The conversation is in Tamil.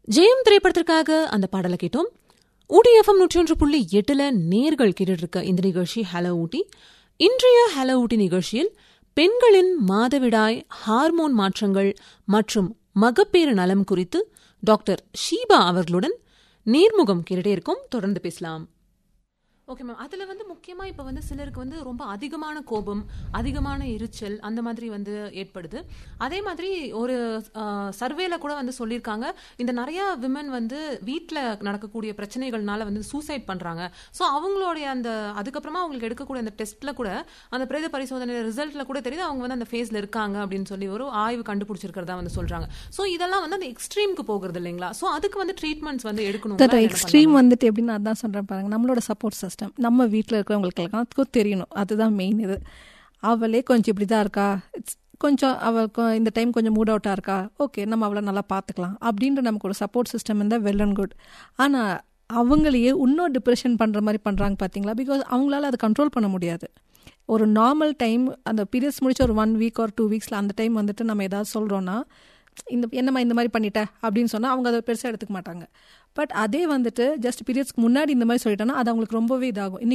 ஜெயம் திரைப்படத்திற்காக அந்த பாடலை கேட்டோம் ஊட்டி எஃப்எம் நூற்றி ஒன்று புள்ளி எட்டுல நேர்கள் கேட்டுட்டு இருக்க இந்த நிகழ்ச்சி ஹலோ ஊட்டி இன்றைய ஹலோ ஊட்டி நிகழ்ச்சியில் பெண்களின் மாதவிடாய் ஹார்மோன் மாற்றங்கள் மற்றும் மகப்பேறு நலம் குறித்து டாக்டர் ஷீபா அவர்களுடன் நேர்முகம் கேட்டுட்டே இருக்கும் தொடர்ந்து பேசலாம் ஓகே மேம் அதில் வந்து முக்கியமாக இப்போ வந்து சிலருக்கு வந்து ரொம்ப அதிகமான கோபம் அதிகமான எரிச்சல் அந்த மாதிரி வந்து ஏற்படுது அதே மாதிரி ஒரு சர்வேல கூட வந்து சொல்லியிருக்காங்க இந்த நிறைய விமன் வந்து வீட்டில் நடக்கக்கூடிய பிரச்சனைகள்னால வந்து சூசைட் பண்ணுறாங்க ஸோ அவங்களுடைய அந்த அதுக்கப்புறமா அவங்களுக்கு எடுக்கக்கூடிய அந்த டெஸ்ட்டில் கூட அந்த பிரேத பரிசோதனை ரிசல்ட்டில் கூட தெரியுது அவங்க வந்து அந்த ஃபேஸில் இருக்காங்க அப்படின்னு சொல்லி ஒரு ஆய்வு கண்டுபிடிச்சிருக்கிறதா வந்து சொல்கிறாங்க ஸோ இதெல்லாம் வந்து அந்த எக்ஸ்ட்ரீமுக்கு போகிறது இல்லைங்களா ஸோ அதுக்கு வந்து ட்ரீட்மெண்ட்ஸ் வந்து எடுக்கணும் எக்ஸ்ட்ரீம் வந்துட்டு எப்படின்னு அதான் சொல்கிறேன் பாருங்க நம்மளோட சப்போர்ட் சிஸ்டம் நம்ம வீட்டில் இருக்கிறவங்களுக்கெல்லாம் தெரியணும் அதுதான் மெயின் இது அவளே கொஞ்சம் இப்படி தான் இருக்கா இட்ஸ் கொஞ்சம் அவள் இந்த டைம் கொஞ்சம் மூட் அவுட்டாக இருக்கா ஓகே நம்ம அவளை நல்லா பார்த்துக்கலாம் அப்படின்ற நமக்கு ஒரு சப்போர்ட் சிஸ்டம் இருந்தால் வெல் அண்ட் குட் ஆனால் அவங்களையே இன்னும் டிப்ரெஷன் பண்ணுற மாதிரி பண்ணுறாங்க பார்த்தீங்களா பிகாஸ் அவங்களால அதை கண்ட்ரோல் பண்ண முடியாது ஒரு நார்மல் டைம் அந்த பீரியட்ஸ் முடிச்ச ஒரு ஒன் வீக் ஒரு டூ வீக்ஸில் அந்த டைம் வந்துட்டு நம்ம ஏதாவது சொல்கிறோன்னா இந்த என்னம்மா இந்த மாதிரி பண்ணிட்ட அப்படின்னு சொன்னால் அவங்க அதை பெருசாக எடுத்துக்க மாட்டாங்க பட் அதே வந்துட்டு ஜஸ்ட் பீரியட்ஸ்க்கு முன்னாடி இந்த மாதிரி சொல்லிட்டோன்னா அது அவங்களுக்கு ரொம்பவே இதாகும்